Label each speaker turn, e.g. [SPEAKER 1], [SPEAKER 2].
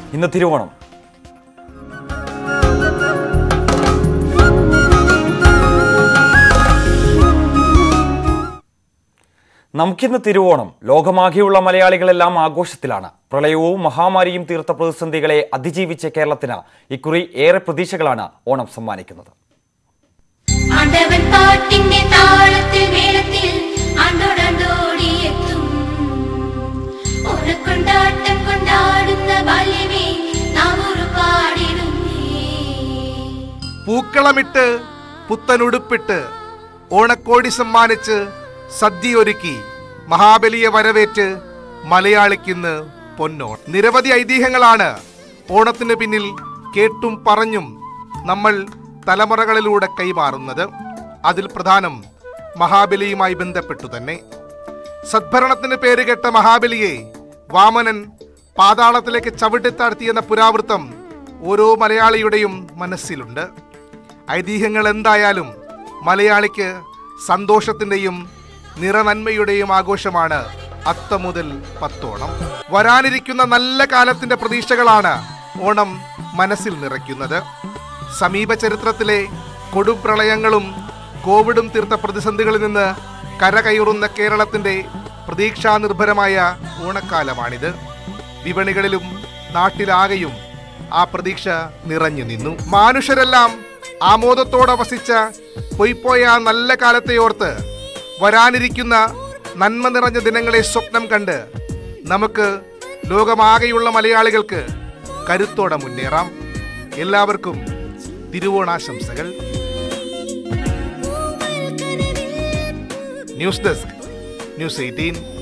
[SPEAKER 1] ഇന്ന് തിരുവോണം നമുക്കിന്ന് തിരുവോണം ലോകമാകെയുള്ള മലയാളികളെല്ലാം ആഘോഷത്തിലാണ് പ്രളയവും മഹാമാരിയും തീർത്ത പ്രതിസന്ധികളെ അതിജീവിച്ച കേരളത്തിന് ഇക്കുറി ഏറെ പ്രതീക്ഷകളാണ് ഓണം സമ്മാനിക്കുന്നത്
[SPEAKER 2] ആണ്ടവൻ പാട്ടിന്റെ താളത്തിൽ മേളത്തിൽ ആണ്ടോടാണ്ടോടിയെത്തും ഓണക്കൊണ്ടാട്ടം കൊണ്ടാടുന്ന ബാല്യമേ നാം ഒരു പാടിടുന്നേ
[SPEAKER 3] പൂക്കളമിട്ട് പുത്തനുടുപ്പിട്ട് ഓണക്കോടി സമ്മാനിച്ച് സദ്യയൊരുക്കി മഹാബലിയെ വരവേറ്റ് മലയാളിക്കിന്ന് പൊന്നോൺ നിരവധി ഐതിഹ്യങ്ങളാണ് ഓണത്തിന് പിന്നിൽ കേട്ടും പറഞ്ഞും നമ്മൾ തലമുറകളിലൂടെ കൈമാറുന്നത് അതിൽ പ്രധാനം മഹാബലിയുമായി ബന്ധപ്പെട്ടു തന്നെ സദ്ഭരണത്തിന് പേരുകെട്ട മഹാബലിയെ വാമനൻ പാതാളത്തിലേക്ക് ചവിട്ടിത്താഴ്ത്തിയെന്ന പുരാവൃത്തം ഓരോ മലയാളിയുടെയും മനസ്സിലുണ്ട് ഐതിഹ്യങ്ങൾ എന്തായാലും മലയാളിക്ക് സന്തോഷത്തിൻ്റെയും നിറനന്മയുടെയും ആഘോഷമാണ് അത്ത മുതൽ പത്തോണം വരാനിരിക്കുന്ന നല്ല കാലത്തിന്റെ പ്രതീക്ഷകളാണ് ഓണം മനസ്സിൽ നിറയ്ക്കുന്നത് സമീപ ചരിത്രത്തിലെ കൊടും പ്രളയങ്ങളും കോവിഡും തീർത്ത പ്രതിസന്ധികളിൽ നിന്ന് കരകയറുന്ന കേരളത്തിന്റെ പ്രതീക്ഷാനിർഭരമായ ഓണക്കാലമാണിത് വിപണികളിലും നാട്ടിലാകെയും ആ പ്രതീക്ഷ നിറഞ്ഞു നിന്നു മാനുഷരെല്ലാം ആമോദത്തോടെ വസിച്ച പൊയ്പോയ ആ നല്ല കാലത്തെ ഓർത്ത് വരാനിരിക്കുന്ന നന്മ നിറഞ്ഞ ദിനങ്ങളെ സ്വപ്നം കണ്ട് നമുക്ക് ലോകമാകെയുള്ള മലയാളികൾക്ക് കരുത്തോടെ മുന്നേറാം എല്ലാവർക്കും തിരുവോണാശംസകൾ ന്യൂസ് ഡെസ്ക് ന്യൂസ് എയ്റ്റീൻ